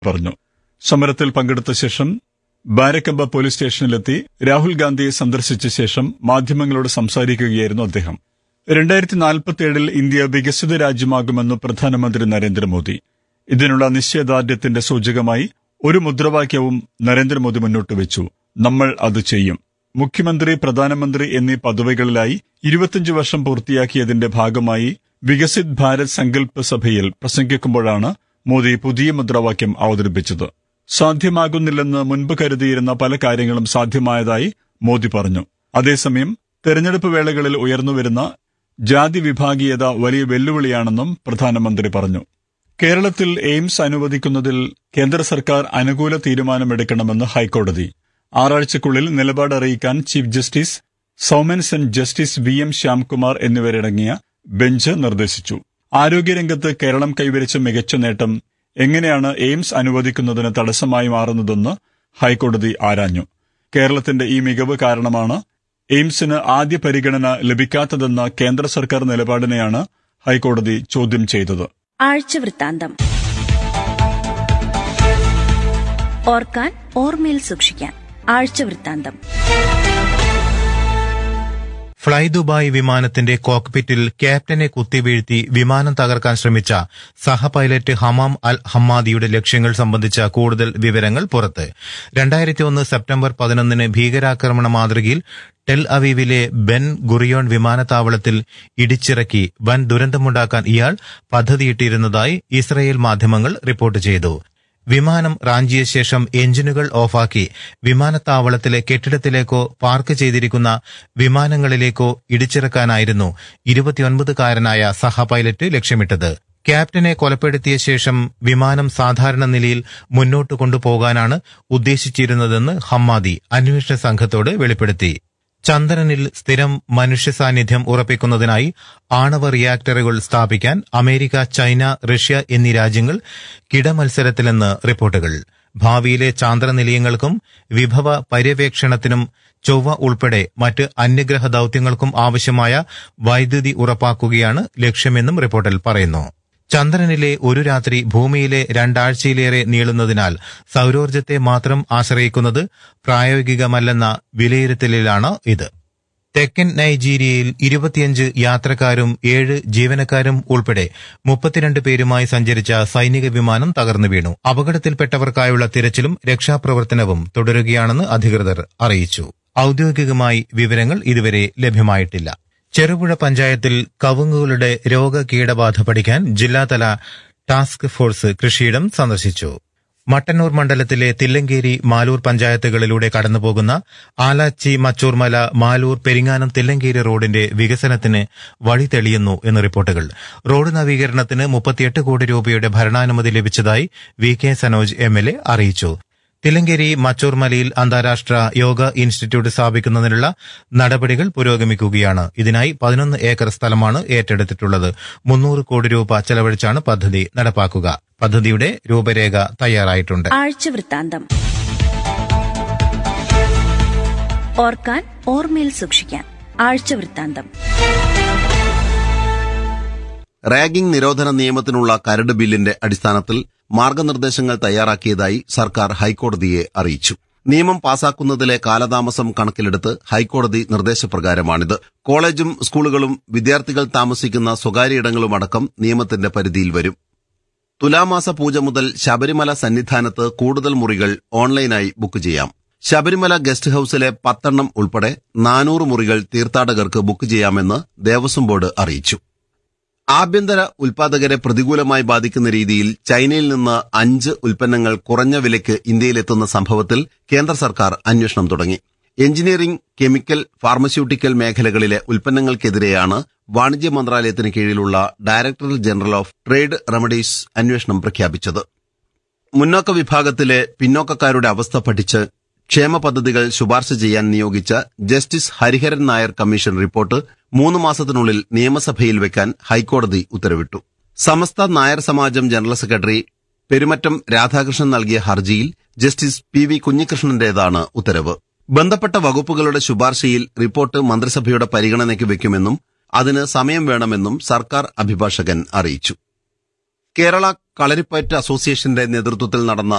പറഞ്ഞു സമരത്തിൽ പങ്കെടുത്ത ശേഷം ബാരക്കമ്പ പോലീസ് സ്റ്റേഷനിലെത്തി രാഹുൽ ഗാന്ധിയെ സന്ദർശിച്ച ശേഷം മാധ്യമങ്ങളോട് സംസാരിക്കുകയായിരുന്നു അദ്ദേഹം രണ്ടായിരത്തി നാൽപ്പത്തിയേഴിൽ ഇന്ത്യ വികസിത രാജ്യമാകുമെന്ന് പ്രധാനമന്ത്രി നരേന്ദ്രമോദി ഇതിനുള്ള നിശ്ചയദാർഢ്യത്തിന്റെ സൂചകമായി ഒരു മുദ്രാവാക്യവും നരേന്ദ്രമോദി മുന്നോട്ട് വെച്ചു നമ്മൾ അത് ചെയ്യും മുഖ്യമന്ത്രി പ്രധാനമന്ത്രി എന്നീ പദവികളിലായി ഇരുപത്തിയഞ്ച് വർഷം പൂർത്തിയാക്കിയതിന്റെ ഭാഗമായി വികസിത് ഭാരത് സങ്കല്പ സഭയിൽ പ്രസംഗിക്കുമ്പോഴാണ് മോദി പുതിയ മുദ്രാവാക്യം അവതരിപ്പിച്ചത് സാധ്യമാകുന്നില്ലെന്ന് മുൻപ് കരുതിയിരുന്ന പല കാര്യങ്ങളും സാധ്യമായതായി മോദി പറഞ്ഞു അതേസമയം തെരഞ്ഞെടുപ്പ് വേളകളിൽ ഉയർന്നുവരുന്ന ജാതി വിഭാഗീയത വലിയ വെല്ലുവിളിയാണെന്നും പ്രധാനമന്ത്രി പറഞ്ഞു കേരളത്തിൽ എയിംസ് അനുവദിക്കുന്നതിൽ കേന്ദ്ര സർക്കാർ അനുകൂല തീരുമാനമെടുക്കണമെന്ന് ഹൈക്കോടതി ആറാഴ്ചക്കുള്ളിൽ നിലപാട് അറിയിക്കാൻ chief justice Soumen Sen justice V M Shyamkumar എന്നിവരടങ്ങിയ ബെഞ്ച് നിർദ്ദേശിച്ചു ആരോഗ്യരംഗത്ത് കേരളം കൈവരിച്ച മികച്ച നേട്ടം എങ്ങനെയാണ് എയിംസ് അനുവദിക്കുന്നതിന് തടസ്സമായി മാറുന്നതെന്ന് ഹൈക്കോടതി ആരാഞ്ഞു കേരളത്തിന്റെ ഈ മികവ് കാരണമാണ് എയിംസിന് ആദ്യ പരിഗണന ലഭിക്കാത്തതെന്ന കേന്ദ്ര സർക്കാർ നിലപാടിനെയാണ് ഹൈക്കോടതി ചോദ്യം ചെയ്തത് ആഴ്ചവൃത്താന്തം ഓർക്കാൻ ഓർമ്മയിൽ സൂക്ഷിക്കാൻ ആഴ്ചവൃത്താന്തം ഫ്ളൈ ദുബായ് വിമാനത്തിന്റെ കോക്പിറ്റിൽ ക്യാപ്റ്റനെ കുത്തിവീഴ്ത്തി വിമാനം തകർക്കാൻ ശ്രമിച്ച സഹ പൈലറ്റ് ഹമാം അൽ ഹമ്മാദിയുടെ ലക്ഷ്യങ്ങൾ സംബന്ധിച്ച കൂടുതൽ വിവരങ്ങൾ പുറത്ത് രണ്ടായിരത്തി ഒന്ന് സെപ്റ്റംബർ പതിനൊന്നിന് ഭീകരാക്രമണ മാതൃകയിൽ ടെൽ അവീവിലെ ബെൻ ഗുറിയോൺ വിമാനത്താവളത്തിൽ ഇടിച്ചിറക്കി വൻ ദുരന്തമുണ്ടാക്കാൻ ഇയാൾ പദ്ധതിയിട്ടിരുന്നതായി ഇസ്രയേൽ മാധ്യമങ്ങൾ റിപ്പോർട്ട് ചെയ്തു വിമാനം റാഞ്ചിയ ശേഷം എഞ്ചിനുകൾ ഓഫാക്കി വിമാനത്താവളത്തിലെ കെട്ടിടത്തിലേക്കോ പാർക്ക് ചെയ്തിരിക്കുന്ന വിമാനങ്ങളിലേക്കോ ഇടിച്ചിറക്കാനായിരുന്നു ഇരുപത്തിയൊൻപതുകാരനായ സഹ പൈലറ്റ് ലക്ഷ്യമിട്ടത് ക്യാപ്റ്റനെ കൊലപ്പെടുത്തിയ ശേഷം വിമാനം സാധാരണ നിലയിൽ മുന്നോട്ട് കൊണ്ടുപോകാനാണ് ഉദ്ദേശിച്ചിരുന്നതെന്ന് ഹമ്മാദി അന്വേഷണ സംഘത്തോട് വെളിപ്പെടുത്തി ചന്ദ്രനിൽ സ്ഥിരം മനുഷ്യ സാന്നിധ്യം ഉറപ്പിക്കുന്നതിനായി ആണവ റിയാക്ടറുകൾ സ്ഥാപിക്കാൻ അമേരിക്ക ചൈന റഷ്യ എന്നീ രാജ്യങ്ങൾ കിടമത്സരത്തിലെന്ന് റിപ്പോർട്ടുകൾ ഭാവിയിലെ ചാന്ദ്രനിലയങ്ങൾക്കും വിഭവ പര്യവേക്ഷണത്തിനും ചൊവ്വ ഉൾപ്പെടെ മറ്റ് അന്യഗ്രഹ ദൌത്യങ്ങൾക്കും ആവശ്യമായ വൈദ്യുതി ഉറപ്പാക്കുകയാണ് ലക്ഷ്യമെന്നും റിപ്പോർട്ടിൽ പറയുന്നു ചന്ദ്രനിലെ ഒരു രാത്രി ഭൂമിയിലെ രണ്ടാഴ്ചയിലേറെ നീളുന്നതിനാൽ സൌരോർജ്ജത്തെ മാത്രം ആശ്രയിക്കുന്നത് പ്രായോഗികമല്ലെന്ന വിലയിരുത്തലിലാണ് ഇത് തെക്കൻ നൈജീരിയയിൽ ഇരുപത്തിയഞ്ച് യാത്രക്കാരും ഏഴ് ജീവനക്കാരും ഉൾപ്പെടെ മുപ്പത്തിരണ്ട് പേരുമായി സഞ്ചരിച്ച സൈനിക വിമാനം തകർന്നു വീണു അപകടത്തിൽപ്പെട്ടവർക്കായുള്ള തിരച്ചിലും രക്ഷാപ്രവർത്തനവും തുടരുകയാണെന്ന് അധികൃതർ അറിയിച്ചു ഔദ്യോഗികമായി വിവരങ്ങൾ ഇതുവരെ ലഭ്യമായിട്ടില്ല ചെറുപുഴ പഞ്ചായത്തിൽ കവുങ്ങുകളുടെ രോഗകീടബാധ പഠിക്കാൻ ജില്ലാതല ടാസ്ക് ഫോഴ്സ് കൃഷിയിടം സന്ദർശിച്ചു മട്ടന്നൂർ മണ്ഡലത്തിലെ തില്ലങ്കേരി മാലൂർ പഞ്ചായത്തുകളിലൂടെ കടന്നുപോകുന്ന ആലാച്ചി മച്ചൂർമല മാലൂർ പെരിങ്ങാനം തില്ലങ്കേരി റോഡിന്റെ വികസനത്തിന് വഴി തെളിയുന്നു എന്ന് റിപ്പോർട്ടുകൾ റോഡ് നവീകരണത്തിന് മുപ്പത്തിയെട്ട് കോടി രൂപയുടെ ഭരണാനുമതി ലഭിച്ചതായി V K Sanoj M L A അറിയിച്ചു തിലങ്കേരി മച്ചൂർമലയിൽ അന്താരാഷ്ട്ര യോഗ ഇൻസ്റ്റിറ്റ്യൂട്ട് സ്ഥാപിക്കുന്നതിനുള്ള നടപടികൾ പുരോഗമിക്കുകയാണ് ഇതിനായി പതിനൊന്ന് ഏക്കർ സ്ഥലമാണ് ഏറ്റെടുത്തിട്ടുള്ളത് മുന്നൂറ് കോടി രൂപ ചെലവഴിച്ചാണ് പദ്ധതി നടപ്പാക്കുക പദ്ധതിയുടെ രൂപരേഖ തയ്യാറായിട്ടുണ്ട് ആഴ്ചവൃത്താന്തം ഓർക്കാൻ ഓർമ്മയിൽ സൂക്ഷിക്കാൻ ആഴ്ചവൃത്താന്തം റാഗിംഗ് നിരോധന നിയമത്തിനുള്ള കരട് ബില്ലിന്റെ അടിസ്ഥാനത്തിൽ മാർഗനിർദ്ദേശങ്ങൾ തയ്യാറാക്കിയതായി സർക്കാർ ഹൈക്കോടതിയെ അറിയിച്ചു നിയമം പാസാക്കുന്നതിലെ കാലതാമസം കണക്കിലെടുത്ത് ഹൈക്കോടതി നിർദ്ദേശപ്രകാരമാണിത് കോളേജും സ്കൂളുകളും വിദ്യാർത്ഥികൾ താമസിക്കുന്ന സ്വകാര്യയിടങ്ങളുമടക്കം നിയമത്തിന്റെ പരിധിയിൽ വരും തുലാമാസ പൂജ മുതൽ ശബരിമല സന്നിധാനത്ത് കൂടുതൽ മുറികൾ ഓൺലൈനായി ബുക്ക് ചെയ്യാം ശബരിമല ഗസ്റ്റ് ഹൌസിലെ പത്തെണ്ണം ഉൾപ്പെടെ നാനൂറ് മുറികൾ തീർത്ഥാടകർക്ക് ബുക്ക് ചെയ്യാമെന്ന് ദേവസ്വം ബോർഡ് അറിയിച്ചു ആഭ്യന്തര ഉൽപാദകരെ പ്രതികൂലമായി ബാധിക്കുന്ന രീതിയിൽ ചൈനയിൽ നിന്ന് അഞ്ച് ഉൽപ്പന്നങ്ങൾ കുറഞ്ഞ വിലയ്ക്ക് ഇന്ത്യയിലെത്തുന്ന സംഭവത്തിൽ കേന്ദ്ര സർക്കാർ അന്വേഷണം തുടങ്ങി എഞ്ചിനീയറിംഗ് കെമിക്കൽ ഫാർമസ്യൂട്ടിക്കൽ മേഖലകളിലെ ഉൽപ്പന്നങ്ങൾക്കെതിരെയാണ് വാണിജ്യ മന്ത്രാലയത്തിന് കീഴിലുള്ള director general of trade remedies അന്വേഷണം പ്രഖ്യാപിച്ചത് മുന്നോക്ക വിഭാഗത്തിലെ പിന്നോക്കക്കാരുടെ അവസ്ഥ പഠിച്ച് ക്ഷേമ പദ്ധതികൾ ശുപാർശ ചെയ്യാൻ നിയോഗിച്ച justice Hariharan Nair commission report മൂന്ന് മാസത്തിനുള്ളിൽ നിയമസഭയിൽ വെക്കാൻ ഹൈക്കോടതി ഉത്തരവിട്ടു സമസ്ത നായർ സമാജം ജനറൽ സെക്രട്ടറി പെരുമറ്റം രാധാകൃഷ്ണൻ നൽകിയ ഹർജിയിൽ ജസ്റ്റിസ് പി വി കുഞ്ഞികൃഷ്ണന്റേതാണ് ഉത്തരവ് ബന്ധപ്പെട്ട വകുപ്പുകളുടെ ശുപാർശയിൽ റിപ്പോർട്ട് മന്ത്രിസഭയുടെ പരിഗണനയ്ക്ക് വെക്കുമെന്നും അതിന് സമയം വേണമെന്നും സർക്കാർ അഭിഭാഷകൻ അറിയിച്ചു കേരള കളരിപ്പയറ്റ് അസോസിയേഷന്റെ നേതൃത്വത്തിൽ നടന്ന